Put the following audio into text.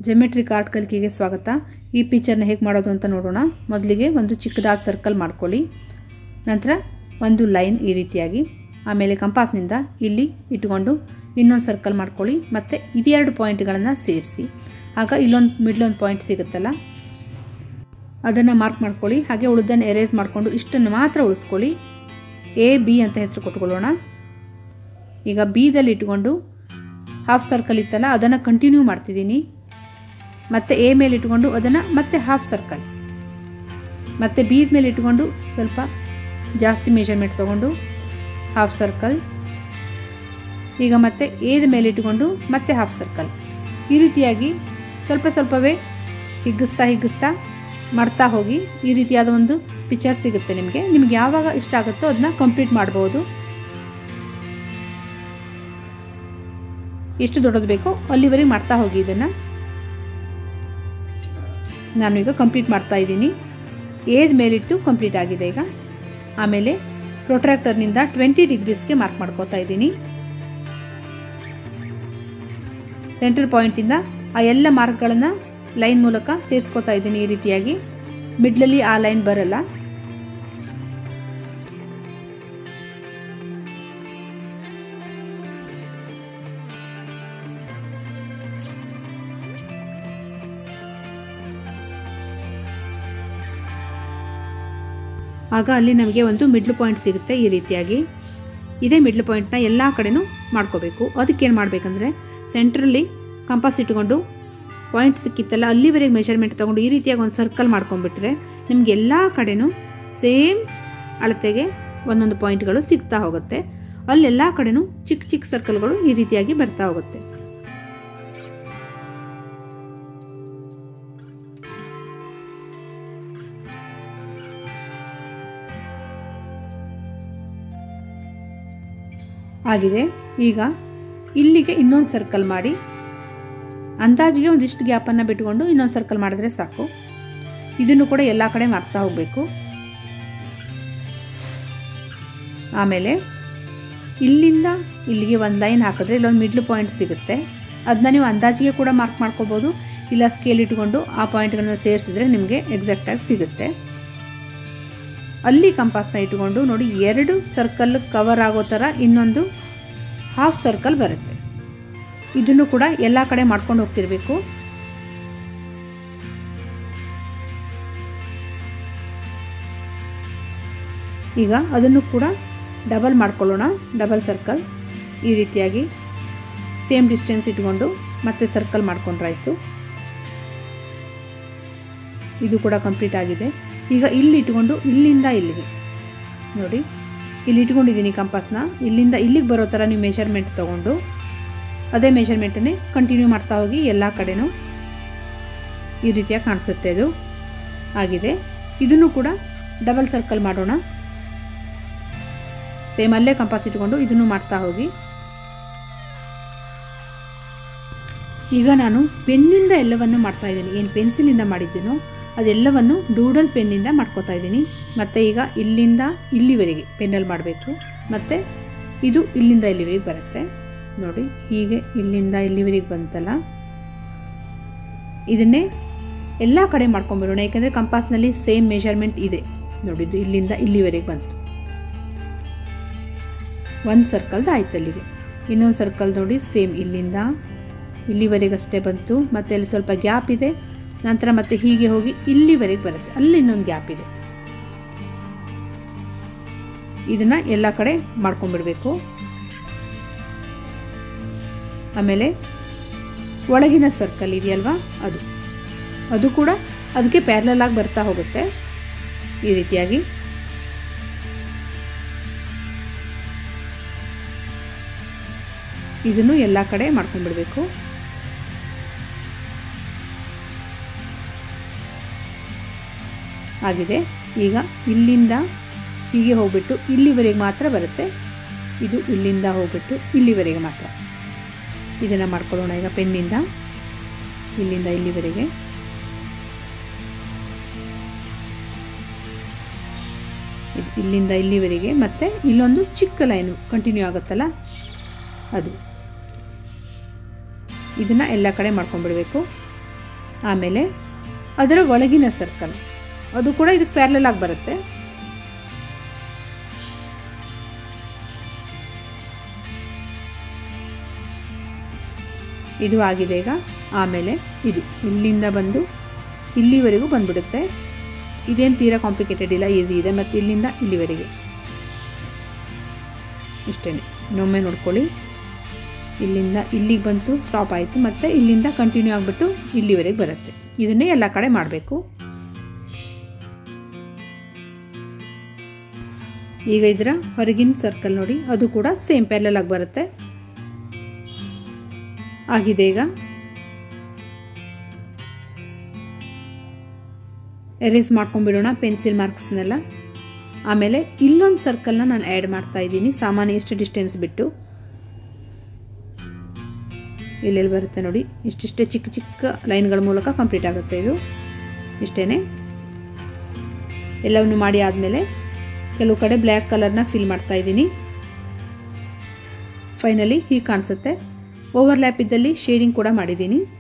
ಜೆಮೆಟ್ರಿ card ಕಲಿಕೆಗೆ ಸ್ವಾಗತ ಈ ಪಿಕ್ಚರ್ನ ಹೇಗೆ ಮಾಡೋದು ಅಂತ ನೋಡೋಣ ಮೊದಲಿಗೆ ಒಂದು ಚಿಕ್ಕದಾದ ಸರ್ಕಲ್ ಮಾಡ್ಕೊಳ್ಳಿ ನಂತರ ಒಂದು ಲೈನ್ ಈ ರೀತಿಯಾಗಿ ಆಮೇಲೆ ಕಂಪಾಸ್ನಿಂದ ಇಲ್ಲಿ ಇಟ್ಕೊಂಡು ಇನ್ನೊಂದು ಸರ್ಕಲ್ ಮಾಡ್ಕೊಳ್ಳಿ ಮತ್ತು ಇದೆರಡು ಪಾಯಿಂಟ್ಗಳನ್ನು ಸೇರಿಸಿ ಆಗ ಇಲ್ಲೊಂದು ಮಿಡ್ಲೊಂದು ಪಾಯಿಂಟ್ ಸಿಗುತ್ತಲ್ಲ ಅದನ್ನು ಮಾರ್ಕ್ ಮಾಡ್ಕೊಳ್ಳಿ ಹಾಗೆ ಉಳಿದನ್ನು ಎರೇಸ್ ಮಾಡಿಕೊಂಡು ಇಷ್ಟನ್ನು ಮಾತ್ರ ಉಳಿಸ್ಕೊಳ್ಳಿ ಎ ಬಿ ಅಂತ ಹೆಸರು ಕೊಟ್ಕೊಳ್ಳೋಣ ಈಗ ಬಿದಲ್ಲಿ ಇಟ್ಕೊಂಡು ಹಾಫ್ ಸರ್ಕಲ್ ಇತ್ತಲ್ಲ ಅದನ್ನು ಕಂಟಿನ್ಯೂ ಮಾಡ್ತಿದ್ದೀನಿ ಮತ್ತು ಎ ಮೇಲೆ ಇಟ್ಕೊಂಡು ಅದನ್ನು ಮತ್ತೆ ಹಾಫ್ ಸರ್ಕಲ್ ಮತ್ತು ಬೀದ ಮೇಲೆ ಇಟ್ಕೊಂಡು ಸ್ವಲ್ಪ ಜಾಸ್ತಿ ಮೆಷರ್ಮೆಂಟ್ ತೊಗೊಂಡು ಹಾಫ್ ಸರ್ಕಲ್ ಈಗ ಮತ್ತೆ ಏದ ಮೇಲೆ ಇಟ್ಕೊಂಡು ಮತ್ತೆ ಹಾಫ್ ಸರ್ಕಲ್ ಈ ರೀತಿಯಾಗಿ ಸ್ವಲ್ಪ ಸ್ವಲ್ಪವೇ ಹಿಗ್ಗಿಸ್ತಾ ಹಿಗ್ಗಿಸ್ತಾ ಮಾಡ್ತಾ ಹೋಗಿ ಈ ರೀತಿಯಾದ ಒಂದು ಪಿಕ್ಚರ್ ಸಿಗುತ್ತೆ ನಿಮಗೆ ನಿಮ್ಗೆ ಯಾವಾಗ ಇಷ್ಟ ಆಗುತ್ತೋ ಅದನ್ನ ಕಂಪ್ಲೀಟ್ ಮಾಡ್ಬೋದು ಎಷ್ಟು ದೊಡ್ಡದು ಬೇಕೋ ಅಲ್ಲಿವರೆಗೆ ಮಾಡ್ತಾ ಹೋಗಿ ಇದನ್ನು ನಾನು ಈಗ ಕಂಪ್ಲೀಟ್ ಮಾಡ್ತಾ ಇದ್ದೀನಿ ಏದ ಮೇಲಿಟ್ಟು ಕಂಪ್ಲೀಟ್ ಆಗಿದೆ ಈಗ ಆಮೇಲೆ ಪ್ರೊಟ್ರಾಕ್ಟರ್ನಿಂದ ಟ್ವೆಂಟಿ ಡಿಗ್ರೀಸ್ಗೆ ಮಾರ್ಕ್ ಮಾಡ್ಕೋತಾ ಇದ್ದೀನಿ ಸೆಂಟ್ರಲ್ ಪಾಯಿಂಟಿಂದ ಆ ಎಲ್ಲ ಮಾರ್ಕ್ಗಳನ್ನು ಲೈನ್ ಮೂಲಕ ಸೇರಿಸ್ಕೋತಾ ಇದ್ದೀನಿ ಈ ರೀತಿಯಾಗಿ ಮಿಡ್ಲಲ್ಲಿ ಆ ಲೈನ್ ಬರಲ್ಲ ಆಗ ಅಲ್ಲಿ ನಮಗೆ ಒಂದು ಮಿಡ್ಲ್ ಪಾಯಿಂಟ್ ಸಿಗುತ್ತೆ ಈ ರೀತಿಯಾಗಿ ಇದೇ ಮಿಡ್ಲ್ ಪಾಯಿಂಟ್ನ ಎಲ್ಲ ಕಡೆನೂ ಮಾಡ್ಕೋಬೇಕು ಅದಕ್ಕೇನು ಮಾಡಬೇಕಂದ್ರೆ ಸೆಂಟ್ರಲ್ಲಿ ಕಂಪಾಸ್ ಇಟ್ಕೊಂಡು ಪಾಯಿಂಟ್ ಸಿಕ್ಕಿತ್ತಲ್ಲ ಅಲ್ಲಿವರೆಗೆ ಮೆಷರ್ಮೆಂಟ್ ತೊಗೊಂಡು ಈ ರೀತಿಯಾಗಿ ಒಂದು ಸರ್ಕಲ್ ಮಾಡ್ಕೊಂಡ್ಬಿಟ್ರೆ ನಿಮ್ಗೆ ಎಲ್ಲ ಕಡೆನೂ ಸೇಮ್ ಅಳತೆಗೆ ಒಂದೊಂದು ಪಾಯಿಂಟ್ಗಳು ಸಿಗ್ತಾ ಹೋಗುತ್ತೆ ಅಲ್ಲೆಲ್ಲ ಕಡೆನೂ ಚಿಕ್ಕ ಚಿಕ್ಕ ಸರ್ಕಲ್ಗಳು ಈ ರೀತಿಯಾಗಿ ಬರ್ತಾ ಹೋಗುತ್ತೆ ಆಗಿದೆ ಈಗ ಇಲ್ಲಿಗೆ ಇನ್ನೊಂದು ಸರ್ಕಲ್ ಮಾಡಿ ಅಂದಾಜಿಗೆ ಒಂದಿಷ್ಟು ಗ್ಯಾಪನ್ನು ಬಿಟ್ಕೊಂಡು ಇನ್ನೊಂದು ಸರ್ಕಲ್ ಮಾಡಿದ್ರೆ ಸಾಕು ಇದನ್ನು ಕೂಡ ಎಲ್ಲ ಕಡೆ ಮಾಡ್ತಾ ಹೋಗಬೇಕು ಆಮೇಲೆ ಇಲ್ಲಿಂದ ಇಲ್ಲಿಗೆ ಒಂದು ಲೈನ್ ಹಾಕಿದ್ರೆ ಇಲ್ಲೊಂದು ಮಿಡ್ಲ್ ಪಾಯಿಂಟ್ ಸಿಗುತ್ತೆ ಅದನ್ನ ನೀವು ಅಂದಾಜಿಗೆ ಕೂಡ ಮಾರ್ಕ್ ಮಾಡ್ಕೋಬೋದು ಇಲ್ಲ ಸ್ಕೇಲ್ ಇಟ್ಕೊಂಡು ಆ ಪಾಯಿಂಟ್ಗಳನ್ನ ಸೇರಿಸಿದ್ರೆ ನಿಮಗೆ ಎಕ್ಸಾಕ್ಟಾಗಿ ಸಿಗುತ್ತೆ ಅಲ್ಲಿ ಕಂಪಾಸ್ನ ಇಟ್ಕೊಂಡು ನೋಡಿ ಎರಡು ಸರ್ಕಲ್ ಕವರ್ ಆಗೋ ಥರ ಇನ್ನೊಂದು ಹಾಫ್ ಸರ್ಕಲ್ ಬರುತ್ತೆ ಇದನ್ನು ಕೂಡ ಎಲ್ಲ ಕಡೆ ಮಾಡ್ಕೊಂಡು ಹೋಗ್ತಿರ್ಬೇಕು ಈಗ ಅದನ್ನು ಕೂಡ ಡಬಲ್ ಮಾಡ್ಕೊಳ್ಳೋಣ ಡಬಲ್ ಸರ್ಕಲ್ ಈ ರೀತಿಯಾಗಿ ಸೇಮ್ ಡಿಸ್ಟೆನ್ಸ್ ಇಟ್ಕೊಂಡು ಮತ್ತೆ ಸರ್ಕಲ್ ಮಾಡ್ಕೊಂಡ್ರಾಯ್ತು ಇದು ಕೂಡ ಕಂಪ್ಲೀಟ್ ಆಗಿದೆ ಈಗ ಇಲ್ಲಿ ಇಟ್ಕೊಂಡು ಇಲ್ಲಿಂದ ಇಲ್ಲಿಗೆ ನೋಡಿ ಇಲ್ಲಿ ಇಟ್ಕೊಂಡಿದ್ದೀನಿ ಕಂಪಾಸ್ನ ಇಲ್ಲಿಂದ ಇಲ್ಲಿಗೆ ಬರೋ ಥರ ನೀವು ಮೆಷರ್ಮೆಂಟ್ ತೊಗೊಂಡು ಅದೇ ಮೆಷರ್ಮೆಂಟನ್ನೇ ಕಂಟಿನ್ಯೂ ಮಾಡ್ತಾ ಹೋಗಿ ಎಲ್ಲ ಕಡೆನೂ ಈ ರೀತಿಯಾಗಿ ಕಾಣಿಸುತ್ತೆ ಅದು ಆಗಿದೆ ಇದನ್ನು ಕೂಡ ಡಬಲ್ ಸರ್ಕಲ್ ಮಾಡೋಣ ಸೇಮ್ ಅಲ್ಲೇ ಕಂಪಾಸ್ ಇಟ್ಕೊಂಡು ಇದನ್ನು ಮಾಡ್ತಾ ಹೋಗಿ ಈಗ ನಾನು ಪೆನ್ನಿಂದ ಎಲ್ಲವನ್ನು ಮಾಡ್ತಾ ಇದ್ದೀನಿ ಏನು ಪೆನ್ಸಿಲಿಂದ ಮಾಡಿದ್ದೀನೋ ಅದೆಲ್ಲವನ್ನು ಡೂಡಲ್ ಪೆನ್ನಿಂದ ಮಾಡ್ಕೋತಾ ಇದ್ದೀನಿ ಮತ್ತು ಈಗ ಇಲ್ಲಿಂದ ಇಲ್ಲಿವರೆಗೆ ಪೆನ್ನಲ್ಲಿ ಮಾಡಬೇಕು ಮತ್ತು ಇದು ಇಲ್ಲಿಂದ ಇಲ್ಲಿವರೆಗೆ ಬರುತ್ತೆ ನೋಡಿ ಹೀಗೆ ಇಲ್ಲಿಂದ ಇಲ್ಲಿವರೆಗೆ ಬಂತಲ್ಲ ಇದನ್ನೇ ಎಲ್ಲ ಕಡೆ ಮಾಡ್ಕೊಂಬಿಡೋಣ ಯಾಕೆಂದರೆ ಕಂಪಾಸ್ನಲ್ಲಿ ಸೇಮ್ ಮೆಷರ್ಮೆಂಟ್ ಇದೆ ನೋಡಿದ್ದು ಇಲ್ಲಿಂದ ಇಲ್ಲಿವರೆಗೆ ಬಂತು ಒಂದು ಸರ್ಕಲ್ದು ಆಯ್ತು ಅಲ್ಲಿಗೆ ಇನ್ನೊಂದು ಸರ್ಕಲ್ ನೋಡಿ ಸೇಮ್ ಇಲ್ಲಿಂದ ಇಲ್ಲಿವರೆಗಷ್ಟೇ ಬಂತು ಮತ್ತು ಅಲ್ಲಿ ಸ್ವಲ್ಪ ಗ್ಯಾಪ್ ಇದೆ ನಂತರ ಮತ್ತೆ ಹೀಗೆ ಹೋಗಿ ಇಲ್ಲಿವರೆಗೆ ಬರುತ್ತೆ ಅಲ್ಲಿ ಇನ್ನೊಂದು ಗ್ಯಾಪ್ ಇದೆ ಇದನ್ನ ಎಲ್ಲ ಕಡೆ ಮಾಡ್ಕೊಂಡ್ಬಿಡ್ಬೇಕು ಆಮೇಲೆ ಒಳಗಿನ ಸರ್ಕಲ್ ಇದೆಯಲ್ವಾ ಅದು ಅದು ಕೂಡ ಅದಕ್ಕೆ ಪ್ಯಾರಲಲ್ ಆಗಿ ಬರ್ತಾ ಹೋಗುತ್ತೆ ಈ ರೀತಿಯಾಗಿ ಇದನ್ನು ಎಲ್ಲ ಕಡೆ ಮಾಡ್ಕೊಂಡ್ಬಿಡ್ಬೇಕು ಆಗಿದೆ ಈಗ ಇಲ್ಲಿಂದ ಹೀಗೆ ಹೋಗ್ಬಿಟ್ಟು ಇಲ್ಲಿವರೆಗೆ ಮಾತ್ರ ಬರುತ್ತೆ ಇದು ಇಲ್ಲಿಂದ ಹೋಗ್ಬಿಟ್ಟು ಇಲ್ಲಿವರೆಗೆ ಮಾತ್ರ ಇದನ್ನು ಮಾಡ್ಕೊಳ್ಳೋಣ ಈಗ ಪೆನ್ನಿಂದ ಇಲ್ಲಿಂದ ಇಲ್ಲಿವರೆಗೆ ಇದು ಇಲ್ಲಿಂದ ಇಲ್ಲಿವರೆಗೆ ಮತ್ತು ಇಲ್ಲೊಂದು ಚಿಕ್ಕ ಲೈನು ಕಂಟಿನ್ಯೂ ಆಗುತ್ತಲ್ಲ ಅದು ಇದನ್ನು ಎಲ್ಲ ಕಡೆ ಮಾಡ್ಕೊಂಡ್ಬಿಡ್ಬೇಕು ಆಮೇಲೆ ಅದರ ಒಳಗಿನ ಸರ್ಕಲ್ ಅದು ಕೂಡ ಇದಕ್ಕೆ ಪ್ಯಾರಲಲ್ ಆಗಿ ಬರುತ್ತೆ ಇದು ಆಗಿದೆ ಈಗ ಆಮೇಲೆ ಇದು ಇಲ್ಲಿಂದ ಬಂದು ಇಲ್ಲಿವರೆಗೂ ಬಂದ್ಬಿಡುತ್ತೆ ಇದೇನು ತೀರಾ ಕಾಂಪ್ಲಿಕೇಟೆಡ್ ಇಲ್ಲ ಈಸಿ ಇದೆ ಮತ್ತು ಇಲ್ಲಿಂದ ಇಲ್ಲಿವರೆಗೆ ಇಷ್ಟೇ ಇನ್ನೊಮ್ಮೆ ನೋಡ್ಕೊಳ್ಳಿ ಇಲ್ಲಿಂದ ಇಲ್ಲಿಗೆ ಬಂತು ಸ್ಟಾಪ್ ಆಯಿತು ಮತ್ತು ಇಲ್ಲಿಂದ ಕಂಟಿನ್ಯೂ ಆಗಿಬಿಟ್ಟು ಇಲ್ಲಿವರೆಗೆ ಬರುತ್ತೆ ಇದನ್ನೇ ಎಲ್ಲ ಕಡೆ ಮಾಡಬೇಕು ಈಗ ಇದರ ಹೊರಗಿನ ಸರ್ಕಲ್ ನೋಡಿ ಅದು ಕೂಡ ಸೇಮ್ ಪ್ಯಾರಲ್ ಆಗಿ ಬರುತ್ತೆ ಆಗಿದೆ ಈಗ ಎರೇಸ್ ಮಾಡ್ಕೊಂಡ್ಬಿಡೋಣ ಪೆನ್ಸಿಲ್ ಮಾರ್ಕ್ಸ್ನೆಲ್ಲ ಆಮೇಲೆ ಇಲ್ಲೊಂದು ಸರ್ಕಲ್ನ ನಾನು ಆ್ಯಡ್ ಮಾಡ್ತಾ ಇದ್ದೀನಿ ಸಾಮಾನ್ಯ ಎಷ್ಟು ಡಿಸ್ಟೆನ್ಸ್ ಬಿಟ್ಟು ಎಲ್ಲೆಲ್ಲಿ ಬರುತ್ತೆ ನೋಡಿ ಇಷ್ಟಿಷ್ಟೇ ಚಿಕ್ಕ ಚಿಕ್ಕ ಲೈನ್ಗಳ ಮೂಲಕ ಕಂಪ್ಲೀಟ್ ಆಗುತ್ತೆ ಇದು ಇಷ್ಟೇ ಎಲ್ಲವನ್ನು ಮಾಡಿ ಆದಮೇಲೆ ಕೆಲವು ಕಡೆ ಬ್ಲ್ಯಾಕ್ ಕಲರ್ನ ಫಿಲ್ ಮಾಡ್ತಾ ಇದ್ದೀನಿ ಫೈನಲಿ ಹೀಗೆ ಕಾಣಿಸುತ್ತೆ ಓವರ್ಲ್ಯಾಪ್ ಇದ್ದಲ್ಲಿ ಶೇಡಿಂಗ್ ಕೂಡ ಮಾಡಿದ್ದೀನಿ